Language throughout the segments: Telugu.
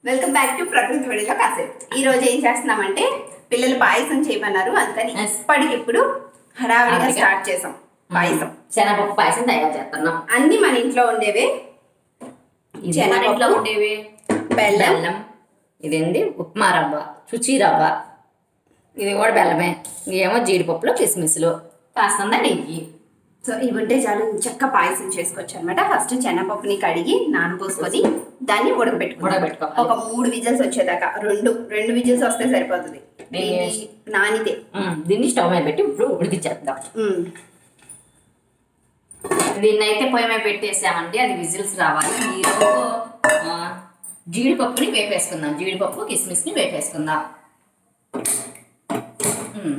వెల్కమ్ బ్యాక్ టు ప్రకృతి వడిలో కాసేపు ఈ రోజు ఏం చేస్తున్నామంటే పిల్లలు పాయసం చేయమన్నారు అందుకని Yes. ఇప్పటికిప్పుడు హడావిడిగా హడావిడిగా. స్టార్ట్ చేసాం పాయసం శనగపప్పు పాయసం తయారు చేస్తున్నాం అన్ని మన ఇంట్లో ఉండేవే ఇది మన శనగపప్పు, ఇంట్లో ఉండేవి బెల్లం. బెల్లం ఇదేంటి ఉప్మా రవ్వ రుచి రవ్వ ఇది కూడా బెల్లమే ఇవేమో జీడిపప్పులు కిస్మిస్లు కాస్తంత నెయ్యి సో ఇవి ఉంటే చాలు చక్క పాయసం చేసుకోవచ్చు అనమాట ఫస్ట్ శనగపప్పుని కడిగి నానబోసుకొని దాన్ని ఉడకబెట్టుకోవాలి ఉడకబెట్టుకోవాలి. ఒక మూడు విజిల్స్ వచ్చేదాకా రెండు రెండు విజిల్స్ వస్తే సరిపోతుంది దీన్ని- ఇది నానితే ఉమ్, దీన్ని స్టవ్ మీద పెట్టి ఇప్పుడు ఉడికిచ్చేద్దాం ఉమ్. దీన్ని అయితే పొయ్యి మీద పెట్టేసామండి అది విజిల్స్ రావాలి ఈరోజు ఆ, జీడిపప్పుని వేపేసుకుందాం జీడిపప్పు కిస్మిస్ని వేపేసుకుందాం ఉమ్.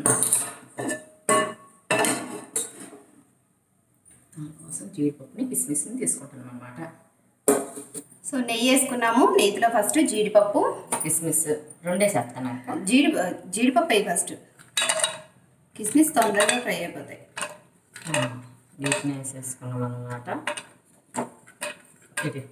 దానికోసం జీడిపప్పుని కిస్మిస్ని తీసుకుంటున్నాం అనమాట సో నెయ్యి వేసుకున్నాము నెయ్యిలో ఫస్ట్ జీడిపప్పు కిస్మిస్ రెండే చేస్తాను అక్క జీడి జీడిపప్పు వేయి ఫస్ట్ కిస్మిస్ తొందరగా ఫ్రై అయిపోతాయి వీటిని వేసేసుకున్నాం అనమాట ఇది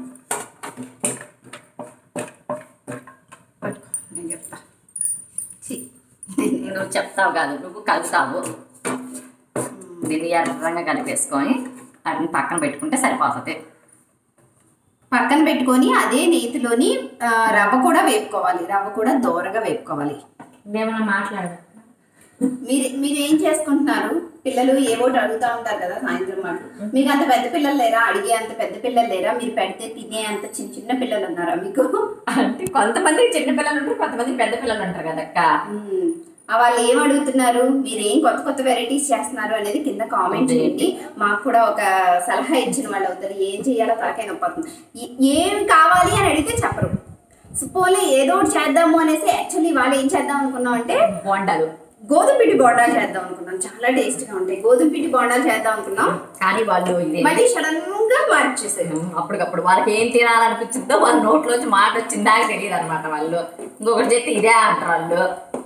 పట్టుకో నేను చెప్తా ఛీ. నువ్వు చెప్తావు కాదు నువ్వు కలుస్తావు దీన్ని ఎర్రంగా కలిపేసుకొని వాటిని పక్కన పెట్టుకుంటే సరిపోతుంది పక్కన పెట్టుకొని అదే నేతిలోని ఆ, రవ్వ కూడా వేపుకోవాలి రవ్వ కూడా దోరగా వేపుకోవాలి ఏమైనా మాట్లాడు మీరు మీరు ఏం చేసుకుంటున్నారు పిల్లలు ఏవోటి అడుగుతా ఉంటారు కదా సాయంత్రం మాట మీకు అంత పెద్ద పిల్లలు లేరా అడిగే అంత పెద్ద పిల్లలు లేరా మీరు పెడితే తినే అంత చిన్న చిన్న పిల్లలు ఉన్నారా మీకు అంటే కొంతమంది చిన్న పిల్లలు ఉంటారు కొంతమంది పెద్ద పిల్లలు ఉంటారు కదక్క మ్మ్. ఆ వాళ్ళు ఏం అడుగుతున్నారు మీరు ఏం కొత్త కొత్త వెరైటీస్ చేస్తున్నారు అనేది కింద కామెంట్ చేయండి మాకు కూడా ఒక సలహా ఇచ్చిన వాళ్ళు అవుతారు ఏం చేయాలో తలకాయ నొప్పవుతుంది ఏం కావాలి అని అడిగితే చెప్పరు సో పోలే ఏదో ఒకటి చేద్దాము అనేసి యాక్చువల్లీ వాళ్ళు ఏం చేద్దాం అనుకున్నాం అంటే బోండాలు గోధుమ పిండి బోండాలు చేద్దాం అనుకున్నాం చాలా టేస్ట్గా ఉంటాయి గోధుమ పిండి బోండాలు చేద్దాం అనుకున్నాం కానీ వాళ్ళు ఇది మళ్ళీ సడన్ గా మార్చేసారు అప్పటికప్పుడు వాళ్ళకి ఏం తినాలనిపించిందో వాళ్ళ నోట్లోంచి మాట వచ్చిందాక తెలియదు అనమాట వాళ్ళు ఇంకొకటి చెప్తే ఇదే అంటారు వాళ్ళు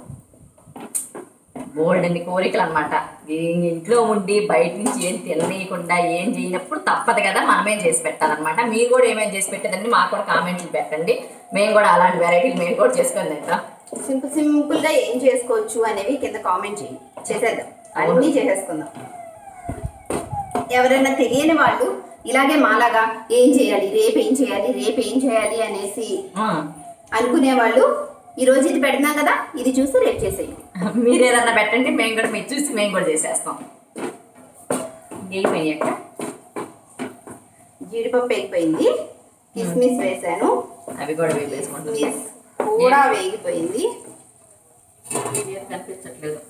బోల్డ్ అన్ని కోరికలు అనమాట ఇంట్లో ఉండి బయట నుంచి ఏం తిననీయకుండా ఏం చేయనప్పుడు తప్పదు కదా మనమేం చేసి పెట్టాలన్నమాట మీరు కూడా ఏమేమి చేసి పెట్టేదండి మాకు కూడా కామెంట్లు పెట్టండి మేము కూడా అలాంటి వెరైటీలు మేము కూడా చేసుకొని తింటాం సింపుల్ సింపుల్ గా ఏం చేసుకోవచ్చు అనేవి కింద కామెంట్ చేయండి చేసేద్దాం అన్నీ చేసేసుకుందాం ఎవరైనా తెలియని వాళ్ళు ఇలాగే మాలాగా ఏం చేయాలి రేపు ఏం చేయాలి రేపు ఏం చేయాలి అనేసి ఆ, అనుకునే వాళ్ళు ఈ రోజు ఇది పెడతాం కదా ఇది చూసి రేపు చేసేయండి మీరు ఏదన్నా పెట్టండి మేము కూడా మీరు చూసి మేము కూడా చేసేస్తాం అయిపోయాక జీడిపప్పు వేగిపోయింది కిస్మిస్ వేసాను అవి కూడా వేసుకుంటుంది కిస్మిస్ కూడా వేగిపోయింది కనిపించట్లేదు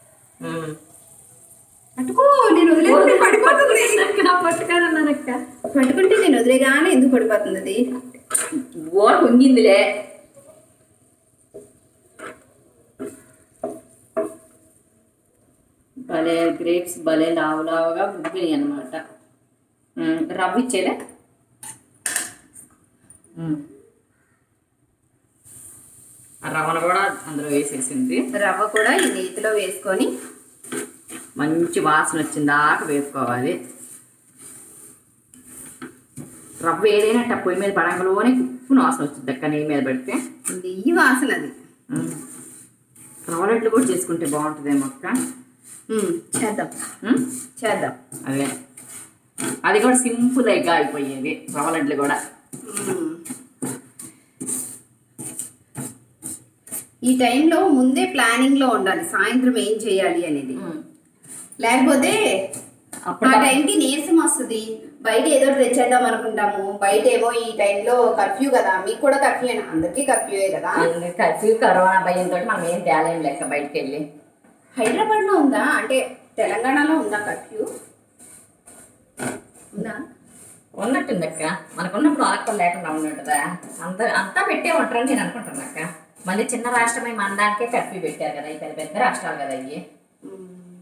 పట్టుకో నేను వదిలేస్తే పడిపోతుంది పట్టుకోనన్నానక్క పట్టుకుంటే నేను వదిలేగానే ఎందుకు పడిపోతుంది అది ఓర పొంగిందిలే భలే గ్రేప్స్ భలే లావు లావుగా ఉబ్బినాయి అనమాట రవ్వ ఇచ్చేలే ఉమ్. ఆ రవ్వను కూడా అందులో వేసేసింది రవ్వ కూడా ఈ నేతిలో వేసుకొని మంచి వాసన వచ్చిన దాకా వేసుకోవాలి రవ్వ ఏదైనా అట్ట పొయ్యి మీద పడంగలోనే ఉప్పు వాసన వచ్చింది అక్క నెయ్యి మీద పెడితే నెయ్యి వాసన అది ఉమ్. రవ్వ లడ్లు కూడా చేసుకుంటే బాగుంటుందేమో అక్క ఉమ్, చేద్దాం ఉమ్? చేద్దాం అదే అది కూడా సింపుల్ గా అయిపోయేది రవ్వ లడ్లు కూడా ఉమ్. ఈ టైంలో ముందే ప్లానింగ్ లో ఉండాలి సాయంత్రం ఏం చేయాలి అనేది ఉమ్. లేకపోతే అప్పుడు ఆ టైంకి నీరసం వస్తుంది బయట ఏదో ఒకటి తెచ్చేద్దాం అనుకుంటాము బయట ఏమో ఈ టైంలో కర్ఫ్యూ కదా మీకు కూడా కర్ఫ్యూ అందరికీ కర్ఫ్యూ కదా అందుకే కర్ఫ్యూ కరోనా భయంతో మనం ఏం తేలేం లెక్క బయటికి వెళ్ళి హైదరాబాద్ లో ఉందా అంటే తెలంగాణలో ఉందా కర్ఫ్యూ ఉందా ఉన్నట్టుంది అక్క మనకున్నప్పుడు ఆకులు లేకుండా ఉన్నట్టుదా అంత అంతా పెట్టే ఉంటారని నేను అనుకుంటున్నా అక్క మళ్ళీ చిన్న రాష్ట్రమై మన దానికే కర్ఫ్యూ పెట్టారు కదా ఈ పెద్ద పెద్ద రాష్ట్రాలు కదా అయ్యి ఉమ్.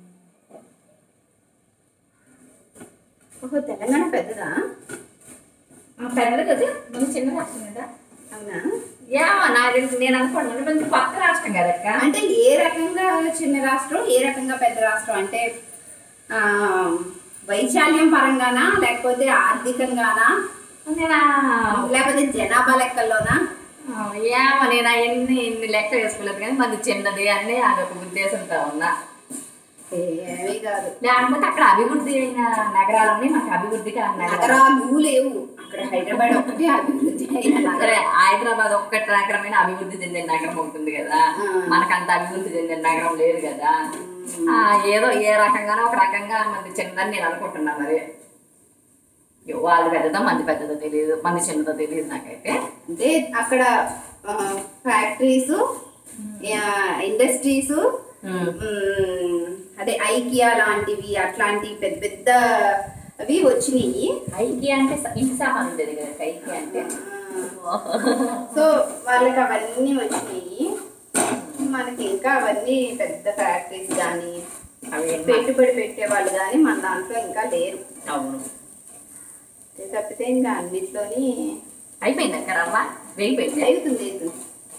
ఓహో తెలంగాణ పెద్దదా పెద్దది కదా మన చిన్న రాష్ట్రం కదా అవునా ఏమో నాకు తెలిసి నేను అనుకోండి కొంచెం పక్క రాష్ట్రం కదక్క అంటే ఏ రకంగా చిన్న రాష్ట్రం ఏ రకంగా పెద్ద రాష్ట్రం అంటే ఆ, వైశాల్యం పరంగానా లేకపోతే ఆర్థికంగానా నేను లేకపోతే జనాభా లెక్కల్లోనా ఆ, ఏమో నేను అవన్నీ ఇన్ని లెక్క వేసుకోలేదు కానీ మంది చిన్నది అన్నీ అదొక ఉద్దేశంతో ఉన్నా ఏమీ కాదు లేకపోతే అక్కడ అభివృద్ధి అయిన నగరాలని మనకు అభివృద్ధికి ఆ నగరాలు నగరాలు లేవు అక్కడ హైదరాబాద్ ఒకటే అభివృద్ధి అయిన నగరం సరే హైదరాబాద్ ఒక్కటి నగరమైన అభివృద్ధి చెందిన నగరం ఉంటుంది కదా ఆ. మనకు అంత అభివృద్ధి చెందిన నగరం లేదు కదా ఆ, ఏదో ఏ రకంగానో ఒక రకంగా మంది చిన్నదని నేను అనుకుంటున్నా మరి వాళ్ళు పెద్దదో మంది పెద్దదో తెలియదు మంది చిన్నదో తెలియదు నాకైతే అంటే అక్కడ ఫ్యాక్టరీస్ ఇండస్ట్రీస్ ఉమ్. అదే ఐకియా లాంటివి అట్లాంటి పెద్ద పెద్ద అవి వచ్చినాయి ఐకి అంటే స- ఇంటి సామాన్ ఉండేది కదా ఐకి అంటే సో వాళ్ళకి అవన్నీ వచ్చినాయి మనకి ఇంకా అవన్నీ పెద్ద ఫ్యాక్టరీస్ కానీ అవి ఏంటి? పెట్టుబడి పెట్టే వాళ్ళు కానీ మన దాంట్లో ఇంకా లేరు అవును అది తప్పితే ఇంకా అన్నిట్లోని అయిపోయింది అక్క రవ్వ వేగిపోయింది అవుతుంది అవుతుంది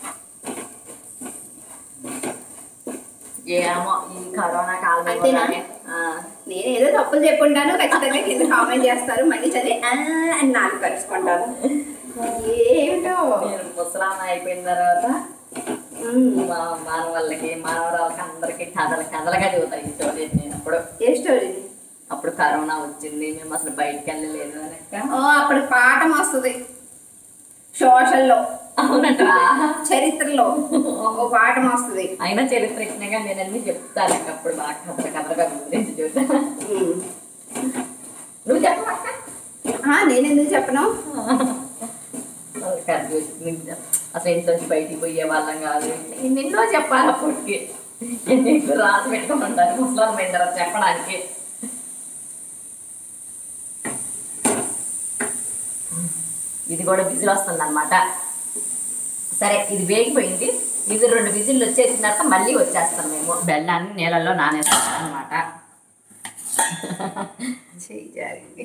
ఏమో ఈ కరోనా కాలం అంతేనా? ఆ, నేను ఏదో తప్పులు చెప్పుంటాను ఖచ్చితంగా కింద కామెంట్ చేస్తారు మళ్ళీ చదివి "ఆ" అని నాకు కలుసుకుంటారు ఏమిటో నేను ముసలామ అయిపోయిన తర్వాత ఉమ్. మా మానవాళ్ళకి మానవరాళ్ళకి అందరికి కథలు కథలుగా చదువుతాయి ఈ స్టోరీ నేను అప్పుడు ఏ స్టోరీ అప్పుడు కరోనా వచ్చింది మేము అసలు బయటికి వెళ్ళలేదు అనక ఓ అప్పుడు పాఠం వస్తుంది సోషల్లో అవునట్రా చరిత్రలో ఓ పాఠం వస్తుంది అయినా చరిత్ర ఇచ్చినాక నేను అన్ని చెప్తాను అక్క అప్పుడు బాగా కథలు కథలుగా గురించి చూద్దా ఉమ్. నువ్వు చెప్పమక్క ఆ, నేను ఎందుకు చెప్పను అసలు ఇంట్లో నుంచి బయటికి పోయే వాళ్ళం కాదు నిన్నో చెప్పాలి అప్పటికి నీకు రాసి పెట్టుకోమంటారు ముసలాం పోయిన తర్వాత చెప్పడానికి ఇది కూడా విజిల్ వస్తుంది అనమాట సరే ఇది వేగిపోయింది ఇది రెండు విజిల్లు వచ్చేసిన తర్వాత మళ్ళీ వచ్చేస్తాం మేము బెల్లాన్ని నీళ్ళల్లో నానేస్తాం అనమాట చెయ్యి జారింది.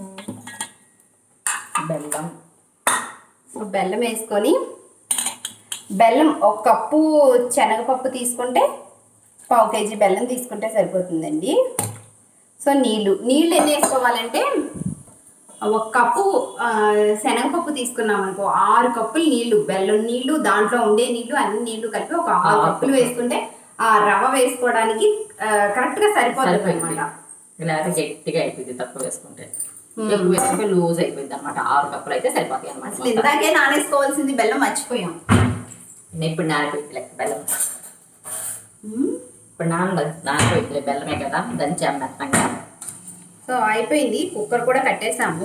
బెల్లం సో బెల్లం వేసుకొని బెల్లం ఒక కప్పు శనగపప్పు తీసుకుంటే పావు కేజీ బెల్లం తీసుకుంటే సరిపోతుందండి సో నీళ్ళు నీళ్ళు ఎన్ని వేసుకోవాలంటే ఒక కప్పు ఆ, శనగపప్పు తీసుకున్నాం అనుకో ఆరు కప్పులు నీళ్లు బెల్లం నీళ్లు దాంట్లో ఉండే నీళ్లు అన్ని నీళ్లు కలిపి ఒక ఆరు ఆరు కప్పులు వేసుకుంటే ఆ రవ్వ వేసుకోవడానికి ఆ, కరెక్ట్గా సరిపోతుంది సరిపోయింది అనమాట లేకపోతే గట్టిగా అయిపోయింది తక్కువ వేసుకుంటే ఎక్కువ వేసుకుంటే లూజ్ అయిపోయింది అనమాట ఆరు కప్పులు అయితే సరిపోతాయి అసలు అనమాట ఇందాకే నానేసుకోవాల్సింది బెల్లం మర్చిపోయాం ఇప్పుడు నానబెట్టి లెక్క బెల్లం ఉమ్. ఇప్పుడు నాన్న నానబెట్టి బెల్లమే కదా దంచాం మెత్తంగా సో అయిపోయింది కుక్కర్ కూడా కట్టేసాము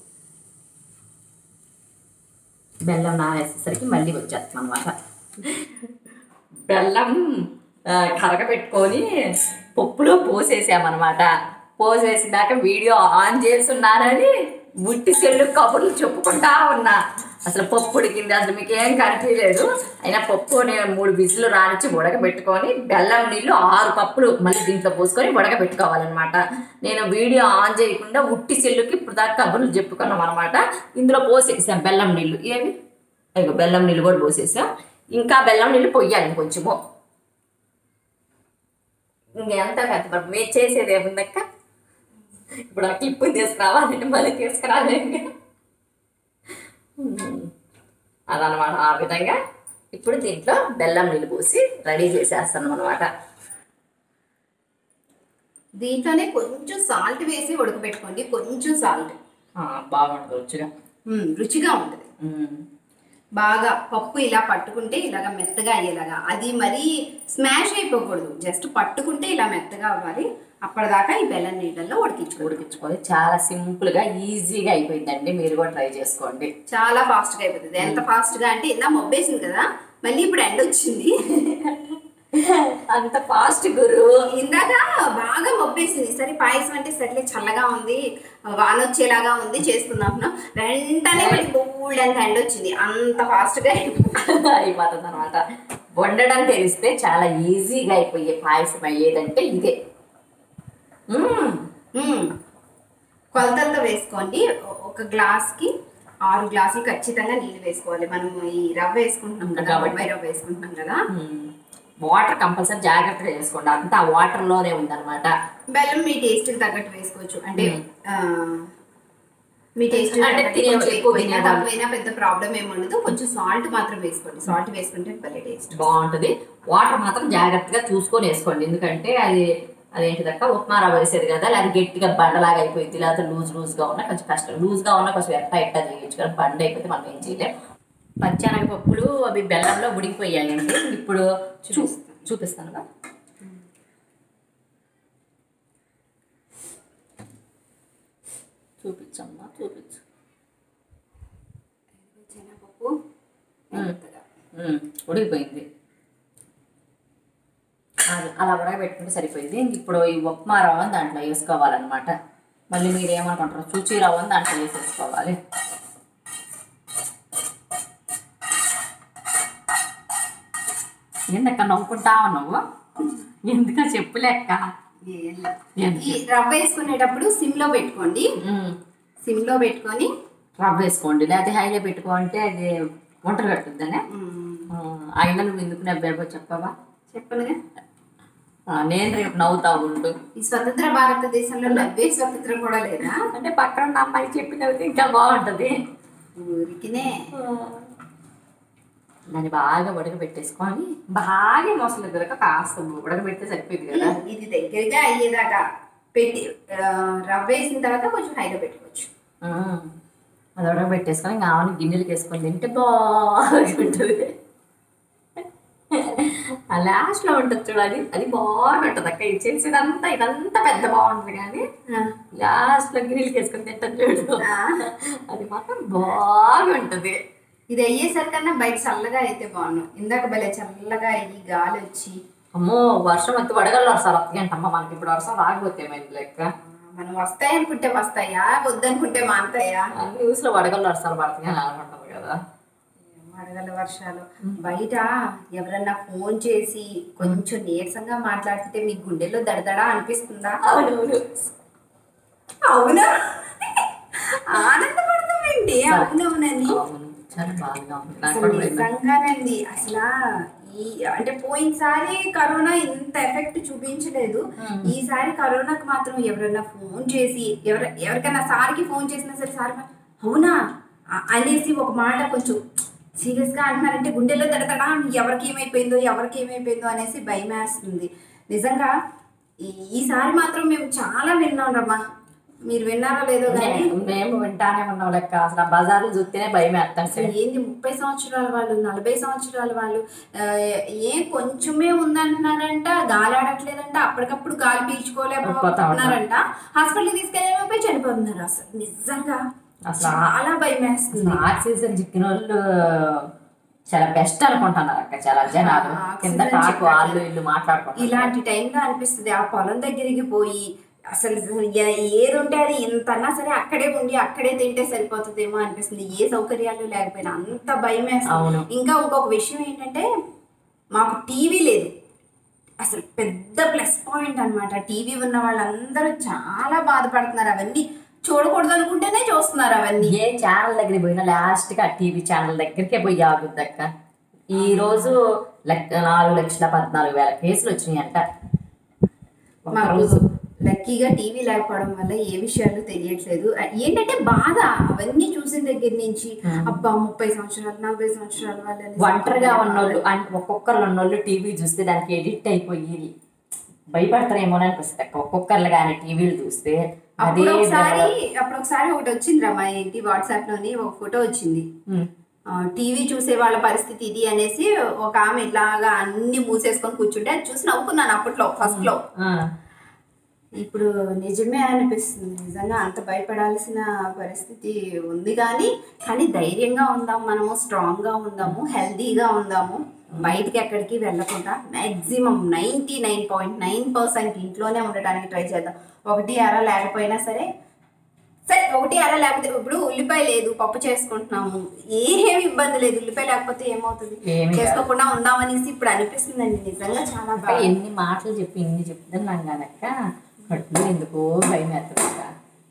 బెల్లం నానేసేసరికి మళ్ళీ వచ్చేస్తాం అనమాట బెల్లం ఆ, కరగబెట్టుకొని పప్పులో పోసేసామన్నమాట పోసేసినాక వీడియో ఆన్ చేస్తున్నానని బుట్టి సెల్లు కబుర్లు చెప్పుకుంటా ఉన్నా అసలు పప్పు ఉడికింది అసలు మీకు ఏం కనిపించలేదు అయినా పప్పు నేను మూడు విజులు రానిచ్చి ఉడకబెట్టుకొని బెల్లం నీళ్ళు ఆరు కప్పులు మళ్ళీ దీంట్లో పోసుకొని ఉడకబెట్టుకోవాలన్నమాట నేను వీడియో ఆన్ చేయకుండా ఉట్టి సెల్లుకి ఇప్పుడు దాకా కబుర్లు చెప్పుకున్నాం అనమాట ఇందులో పోసేసాం బెల్లం నీళ్ళు ఏవి అయ్యో బెల్లం నీళ్ళు కూడా పోసేసాం ఇంకా బెల్లం నీళ్ళు పొయ్యాలి ఇంకొంచెము ఇంకెంత పెద్ద మీరు చేసేది ఏముందక్క ఇప్పుడు ఆ క్లిప్ తీసుకురావాలంటే మళ్ళీ తీసుకురాలి అదనమాట ఆ విధంగా ఇప్పుడు దీంట్లో బెల్లం నీళ్ళు పోసి రెడీ చేసేస్తాను అనమాట దీంట్లోనే కొంచెం సాల్ట్ వేసి ఉడకబెట్టుకోండి కొంచెం సాల్ట్ బాగుంటుంది రుచిగా రుచిగా ఉంటుంది ఉమ్. బాగా పప్పు ఇలా పట్టుకుంటే ఇలాగ మెత్తగా అయ్యేలాగా అది మరీ స్మాష్ అయిపోకూడదు జస్ట్ పట్టుకుంటే ఇలా మెత్తగా అవ్వాలి అప్పటిదాకా ఈ బెల్లం నీళ్ళల్లో ఉడికించుకోండి ఉడికించుకొని చాలా సింపుల్గా ఈజీగా అయిపోయిందండి మీరు కూడా ట్రై చేసుకోండి చాలా ఫాస్ట్గా అయిపోతుంది ఎంత ఫాస్ట్గా అంటే ఇందా మొబ్బేసింది కదా మళ్ళీ ఇప్పుడు ఎండ వచ్చింది అంత ఫాస్ట్ గురు ఇందాక బాగా మొబ్బేసింది సరే పాయసం అంటే సర్లే చల్లగా ఉంది వాన వచ్చేలాగా ఉంది చేసుకుందాం వెంటనే మళ్ళీ బోల్డ్ అంత ఎండ వచ్చింది అంత ఫాస్ట్గా అయిపోతుంది అనమాట వండడం తెలిస్తే చాలా ఈజీగా అయిపోయే పాయసం అయ్యేదంటే ఇదే మ్మ్. మ్మ్. కొలతలతో వేసుకోండి ఒ- ఒక గ్లాస్కి ఆరు గ్లాసులు ఖచ్చితంగా నీళ్ళు వేసుకోవాలి మనం ఈ రవ్వ వేసుకుంటున్నాం కదా కాబట్టి. బొంబాయి రవ్వ వేసుకుంటున్నాం కదా మ్మ్. వాటర్ కంపల్సరీ జాగ్రత్తగా వేసుకోండి అంతా వాటర్లోనే ఉందన్నమాట బెల్లం మీ టేస్ట్కి తగ్గట్టు వేసుకోవచ్చు అంటే మ్మ్. ఆ, మీ టేస్ట్ అంటే అంటే తినే- కొంచెం ఎక్కువ ఎక్కువైనా తినేవాళ్ళు. తక్కువైనా పెద్ద ప్రాబ్లం ఏమి ఉండదు కొంచెం సాల్ట్ మాత్రం వేసుకోండి సాల్ట్ వేసుకుంటే భలే టేస్ట్ బాగుంటుంది వాటర్ మాత్రం జాగ్రత్తగా చూసుకొని వేసుకోండి ఎందుకంటే అది అదేంటిదక్క ఉప్మా రవ్వ వేసేది కదా అది గట్టిగా బండలాగా అయిపోయింది లేకపోతే లూజ్ లూజ్గా ఉన్నా కొంచెం కష్టం లూజ్గా ఉన్నా కొంచెం ఎట్ట ఎట్ట చేయొచ్చు కానీ బండ అయిపోతే మనం ఏం చేయలేం పచ్చెనగపప్పులు అవి బెల్లంలో ఉడికిపోయాయండి ఇప్పుడు చూ చూపిస్తాను కదా చూపించమ్మా చూపించు శనగపప్పు మెత్తగా. ఉమ్, ఉడికిపోయింది అది అలా ఉడకబెట్టుకుంటే సరిపోయింది ఇంక ఇప్పుడు ఈ ఉప్మా రవ్వని దాంట్లో వేసుకోవాలన్నమాట మళ్ళీ మీరు ఏమనుకుంటారు చూచి రవ్వని దాంట్లో వేసేసుకోవాలి ఏందక్క నవ్వుకుంటా ఉన్నావు ఎందుక చెప్పు లెక్క ఏం లేదు. ఎందుకు? ఈ రవ్వ వేసుకునేటప్పుడు సిమ్ లో పెట్టుకోండి ఉమ్, సిమ్ లో పెట్టుకొని రవ్వ వేసుకోండి లేకపోతే హైలో పెట్టుకో అంటే అది వంటలు కట్టుద్దానే మ్, అయినా నువ్వు ఎందుకు నవ్వాబో చెప్పవా చెప్పనుగా ఆ, నేను రేపు నవ్వుతా ఉండు ఈ స్వతంత్ర భారతదేశంలో నవ్వే స్వతంత్రం కూడా లేదా అంటే పక్కన ఉన్న అమ్మాయి చెప్పినవి ఇంకా బాగుంటది ఊరికినే దాన్ని బాగా ఉడకబెట్టేసుకొని బాగా మొసలు దొరక కాస్త ఉడకబెడితే సరిపోయింది కదా ఇది దగ్గరగా అయ్యేదాకా పెట్టి ఆ, రవ్వ వేసిన తర్వాత కొంచెం హైలో పెట్టుకోవచ్చు ఉమ్. అది ఉడకబెట్టేసుకొని ఇంకా ఆవుని గిన్నెలకి వేసుకొని తింటే బాగుంటుంది ఆ లాస్ట్లో ఉంటుంది చూడు అది అది బాగుంటుంది అక్క ఇది చేసేదంతా ఇదంతా పెద్ద బాగుంటుంది కానీ ఆ, లాస్ట్లో గిన్నెలకి వేసుకొని తింటాం చూడు ఆ. అది మాత్రం బాగుంటుంది ఇది అయ్యేసరికన్నా బయట చల్లగా అయితే బాగున్నాం ఇందాక భలే చల్లగా అయ్యి గాలి వచ్చి అమ్మో వర్షం అయితే వడగల్లో వర్షాలు వస్తాయంటమ్మా మనకి ఇప్పుడు వర్షం రాకపోతే మేము లెక్క ఆ, మనం వస్తాయి అనుకుంటే వస్తాయా వద్దనుకుంటే మానతాయా న్యూస్ లో వడగల్లో వర్షాలు పడతాయి అని అనుకుంటాం కదా వడగల వర్షాలు బయట ఎవరన్నా ఫోన్ చేసి కొంచెం నీరసంగా మాట్లాడితే మీ గుండెల్లో దడదడా అనిపిస్తుందా అవునవును అవునా ఆనందపడతామండి అవునవునని అవును చాలా బాగా ఉంది నాకు అసలు కూడా భయం. నిజంగానండి అసలు ఈ అంటే పోయినసారి కరోనా ఇంత ఎఫెక్ట్ చూపించలేదు ఈసారి కరోనాకి మాత్రం ఎవరైనా ఫోన్ చేసి ఎవర ఎవరికైనా సార్కి ఫోన్ చేసినా సరే సార్ మా- అవునా అ- అనేసి ఒక మాట కొంచెం సీరియస్ గా అంటున్నారంటే గుండెల్లో తడతడా ఎవరికి ఏమైపోయిందో ఎవరికి ఏమైపోయిందో అనేసి భయం వేస్తుంది నిజంగా ఈ- ఈసారి మాత్రం మేము చాలా విన్నాం రమ్మా మీరు విన్నారో లేదో కానీ మే- మేము వింటానే ఉన్నాం లెక్క అసలు ఆ బజార్లు చూస్తేనే భయం వేస్తాం అసలు ఏంది ముప్పై సంవత్సరాల వాళ్ళు నలభై సంవత్సరాల వాళ్ళు ఆ, ఏ కొంచెమే ఉందంటున్నారంట గాలి ఆడట్లేదంట అప్పటికప్పుడు గాలి పీల్చుకోలేకపోతున్నారంట హాస్పిటల్ తీసుకెళ్ళిపోయి చనిపోతున్నారు అసలు నిజంగా అసలు చాలా భయం వేస్తుంది ఆక్సిజన్ చిక్కిన వాళ్ళు చాలా బెస్ట్ అనుకుంటున్నారు అక్క చాలా జనాలు ఆ, కింద ఆక్సిజన్ టాకు చిక్కట్లేదు. వాళ్ళు ఇల్లు మాట్లాడుకుంటారు ఇలాంటి టైంలో అనిపిస్తుంది ఆ పొలం దగ్గరికి పోయి అసలు ఏ- ఏది ఉంటే అది ఎంత అన్నా సరే అక్కడే ఉండి అక్కడే తింటే సరిపోతుందేమో అనిపిస్తుంది ఏ సౌకర్యాలు లేకపోయినా అంత భయం అవును. వేస్తుంది ఇంకా ఇంకొక విషయం ఏంటంటే మాకు టీవీ లేదు అసలు పెద్ద ప్లస్ పాయింట్ అన్నమాట టీవీ ఉన్న వాళ్ళందరూ చాలా బాధపడుతున్నారు అవన్నీ చూడకూడదు అనుకుంటేనే చూస్తున్నారు అవన్నీ ఏ ఛానల్ దగ్గరికి పోయినా లాస్ట్ గా టీవీ ఛానల్ దగ్గరికే పోయి ఆగుద్ది అక్క ఈ రోజు లెక్క నాలుగు లక్షల పద్నాలుగు వేల కేసులు వచ్చినాయి అంట ఒక మాకు రోజు లక్కీగా టీవీ లేకపోవడం వల్ల ఏ విషయాలు తెలియట్లేదు ఆ, ఏంటంటే బాధ అవన్నీ చూసిన దగ్గర నుంచి అబ్బా ముప్పై సంవత్సరాలు నలభై సంవత్సరాల వాళ్ళని ఒంటరిగా ఉన్నోళ్ళు అంటే ఒక్కొక్కరు ఉన్నోళ్ళు టీవీ చూస్తే దానికి ఎడిక్ట్ అయిపోయి భయపడతారేమో అని అనిపిస్తుంది అక్క ఒక్కొక్కరు కానీ టీవీలు చూస్తే అదే అప్పుడు ఒకసారి అప్పుడు ఒకసారి ఒకటి వచ్చింది రమ్మా ఏంటి వాట్సాప్ లోని ఒక ఫోటో వచ్చింది ఉమ్. ఆ, టీవీ చూసే వాళ్ళ పరిస్థితి ఇది అనేసి ఒక ఆమె ఇలాగా అన్ని మూసేసుకొని కూర్చుంటే అది చూసి నవ్వుకున్నాను అప్పట్లో ఫస్ట్ లో ఆ. ఇప్పుడు నిజమే అనిపిస్తుంది నిజంగా అంత భయపడాల్సిన పరిస్థితి ఉంది కానీ కానీ ధైర్యంగా ఉందాం మనము స్ట్రాంగ్గా ఉందాము హెల్దీగా ఉందాము బయటికి ఎక్కడికి వెళ్ళకుండా maximum ninety nine point nine percent ఇంట్లోనే ఉండటానికి ట్రై చేద్దాం ఒకటి అర లేకపోయినా సరే సరే ఒకటి అర లేకపోతే ఇప్పుడు ఉల్లిపాయ లేదు పప్పు చేసుకుంటున్నాము ఏమీ ఇబ్బంది లేదు ఉల్లిపాయ లేకపోతే ఏమవుతుంది ఏమీ కాదు. చేసుకోకుండా ఉందామనేసి ఇప్పుడు అనిపిస్తుందండి నిజంగా చాలా అక్క బాగా ఎన్ని మాటలు చెప్పి ఎన్ని చెప్తున్నాం కనుక కడుపులో ఎందుకో భయం వేస్తుంది అక్క.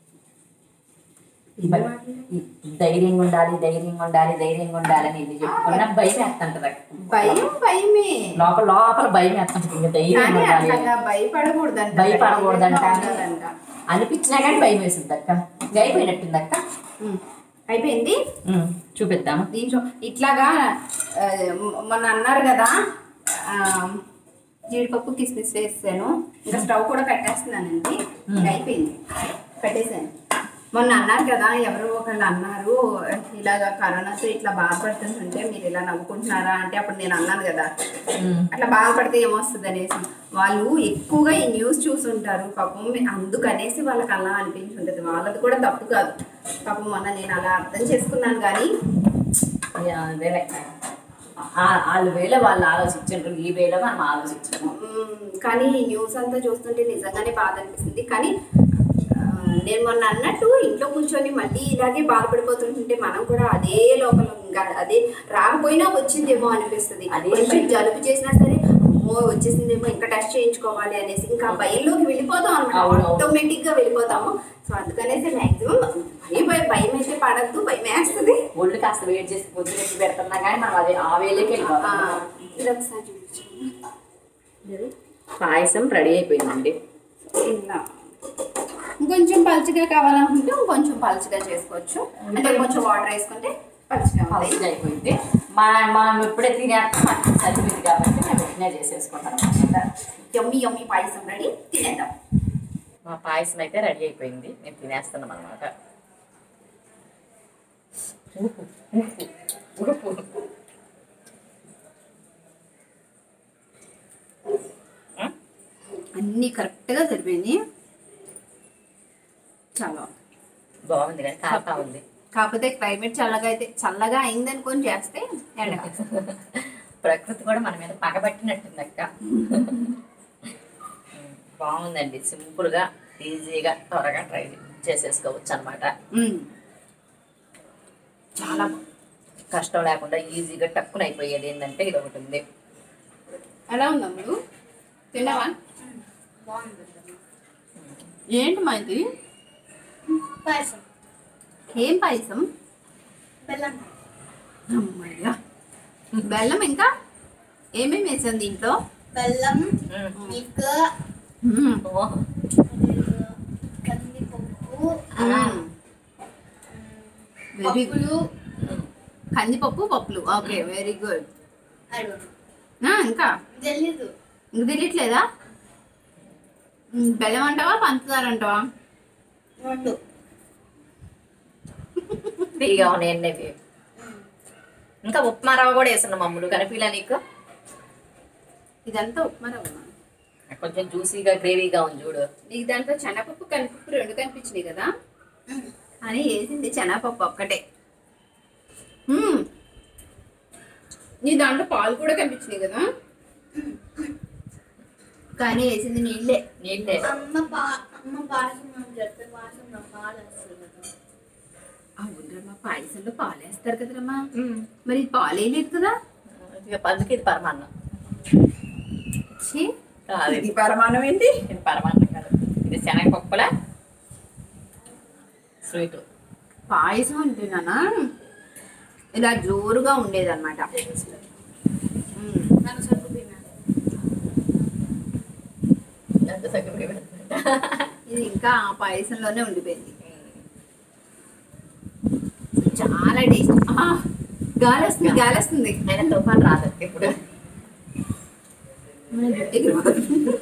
భయ- ఈ- ధైర్యంగా ఉండాలి ధైర్యంగా ఉండాలి ధైర్యంగా ఉండాలి అని ఎన్ని చెప్పుకున్నా భయం వేస్తుంటది అక్క. భయం భయమే లోపల లోపల భయం వేస్తుంటది ఇంకా ధైర్యంగా కానీ ఉండాలి అట్లా భయపడకూడదంట భయపడకూడదంట ధైర్యంగా ఉండాలంట. అనిపించినా కానీ భయం వేసింది అక్క ఇంకా అయిపోయినట్టుంది అక్క ఉమ్. అయిపోయింది చూపిద్దాము దీంట్లో ఇట్లాగా ఆ, మొన్న అన్నారు కదా ఆ, జీడిపప్పు కిస్మిస్ వేసాను ఇంకా స్టవ్ కూడా కట్టేస్తున్నానండి ఇంకా అయిపోయింది పెట్టేసాను మొన్న అన్నారు కదా ఎవరో ఒకళ్ళు అన్నారు ఇలాగా కరోనాతో ఇట్లా బాధపడుతుంటే మీరు ఇలా నవ్వుకుంటున్నారా అంటే అప్పుడు నేను అన్నాను కదా అట్లా బాధపడితే ఏమొస్తుంది అనేసి వాళ్ళు ఎక్కువగా ఈ న్యూస్ చూసుంటారు పాపం అందుకనేసి వాళ్ళకి అలా అనిపించుంటది వాళ్ళది కూడా తప్పు కాదు పాపం మొన్న నేను అలా అర్థం చేసుకున్నాను కానీ అదేలే ఆ- వాళ్ళు వేళ వాళ్ళు ఆలోచించారు ఈ వేళ మనం ఆలోచించాము మ్మ్. కానీ ఈ న్యూస్ అంతా చూస్తుంటే నిజంగానే బాధ అనిపిస్తుంది కానీ ఆ, నేను మొన్న అన్నట్టు ఇంట్లో కూర్చొని మళ్ళీ ఇలాగే బాధపడిపోతుంటుంటే మనం కూడా అదే లోపల ఇంకా అదే రాకపోయినా వచ్చిందేమో అనిపిస్తుంది అదే కొంచెం భయం. జలుబు చేసినా సరే అమ్మో వచ్చేసిందేమో ఇంకా టెస్ట్ చేయించుకోవాలి అనేసి ఇంకా ఆ భయంలోకి వెళ్ళిపోతాం అనమాట అవును, అవును. ఆటోమేటిక్ గా వెళ్ళిపోతాము సో అందుకనేసి మాక్సిమం భయం భయం భయం అయితే పడద్దు భయం వేస్తుంది ఒళ్ళు కాస్త వెయిట్ చేసి పొద్దున ఎత్తి పెడుతున్నా కానీ మనం అదే ఆ వేళకి ఆ, వెళ్ళిపోతాం ఇది ఒకసారి చూపించండి పాయసం రెడీ అయిపోయిందండి ఇలా ఇంకొంచెం పలుచగా కావాలనుకుంటే ఇంకొంచెం పలుచగా చేసుకోవచ్చు అంటే కొంచెం వాటర్ వేసుకుంటే పలుచగా ఉంటాయి పలుచగా అయిపోయింది మా మనం ఎప్పుడే తినేస్తాం మనకి సరిపోయింది కాబట్టి మేము వెంటనే చేసేసుకుంటాం అన్నమాట యమ్మి యమ్మి పాయసం రెడీ తినేద్దాం మా పాయసం అయితే రెడీ అయిపోయింది మేము తినేస్తున్నాం అనమాట అన్నీ కరెక్ట్గా సరిపోయింది చాలా బాగుంది కానీ కాకా ఉంది కాకపోతే క్లైమేట్ చల్లగా అయితే చల్లగా అయిందనుకొని చేస్తే ఎండగా ప్రకృతి కూడా మన మీద పగబట్టినట్టుంది అక్క బాగుందండి సింపుల్గా ఈజీగా త్వరగా ట్రై చేసేసుకోవచ్చు అనమాట మ్మ్. చాలా బాగుంది. కష్టం లేకుండా ఈజీగా టక్కున అయిపోయేది ఏంటంటే ఇది ఒకటి ఉంది ఎలా ఉందా మీరు తిన్నావా ఏంటి మా ఇది పాయసం ఏం పాయసం బెల్లం అమ్మయ్యా బెల్లం ఇంకా ఏమేమి వేసాం దీంట్లో బెల్లం మ్మ్. మిల్క్ మ్మ్. ఓ, కందిపప్పు మ్మ్. వెరీ గుడ్ పప్పులు మ్మ్. కందిపప్పు పప్పులు ఓకే వెరీ గుడ్ అడుగు ఇంకా తెలీదు ఇంక తెలియట్లేదా మ్మ్, బెల్లం అంటావా పంచదార అంటావా రెండు ఫ్రీగా ఉన్నాయండి ఇవి ఇంకా ఉప్మా రవ్వ కూడా వేస్తున్నాం మమ్మల్ని కనిపిలా నీకు ఇదంతా ఉప్మా రవ్వ కొంచెం జ్యూసీగా గ్రేవీగా ఉంది చూడు నీకు దాంట్లో శనగపప్పు కందిపప్పు రెండు కనిపించినాయి కదా అని వేసింది శనగపప్పు ఒక్కటే మ్మ్. నీ దాంట్లో పాలు కూడా కనిపించినాయి కదా కానీ వేసింది నీళ్ళే నీళ్ళే అమ్మ పా అమ్మ పాయసం నాకు చెప్తే పాయసం నా పాలు వేస్తుంది కదా అవునమ్మా పాయసంలో పాలు వేస్తారు కదమ్మా మ్మ్. మరి ఇది పాలు వేయలేదు కదా ఇక అందుకే ఇది పరమాన్నం ఛీ, కాదు ఇది పరమాణం ఏంటి ఇది పరమాన్నం కాదు ఇది శనగపప్పుల స్వీట్ పాయసం అంటున్నానా ఇలా జోరుగా ఉండేదన్నమాట మ్మ్. నాకు సరుకు తిన్నాను ఎంత సగ్గుబిడి పెడుతుందంట. ఇది ఇంకా ఆ పాయసంలోనే ఉండిపోయింది చాలా టేస్ట్ గాలి వస్తుంది గాలి వస్తుంది అయినా తుఫాన్ రాదు ఇప్పుడు ఎగిరిపోతుంది.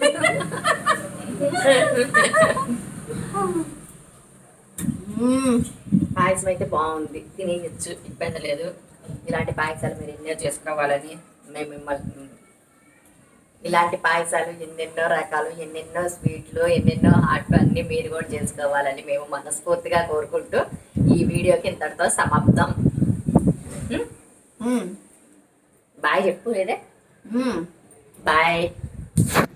మ్మ్. పాయసం అయితే బాగుంది తినేయచ్చు ఇబ్బంది లేదు ఇలాంటి పాయసాలు మీరు ఎన్నో చేసుకోవాలని మేము మిమ్మల్ని ఇలాంటి పాయసాలు ఎన్నెన్నో రకాలు ఎన్నెన్నో స్వీట్లు ఎన్నెన్నో హాట్లు అన్ని మీరు కూడా చేసుకోవాలని మేము మనస్ఫూర్తిగా కోరుకుంటూ ఈ వీడియోకి ఇంతటితో సమాప్తం ఉం? మ్మ్. బాయ్ చెప్పు లేదే మ్మ్. బాయ్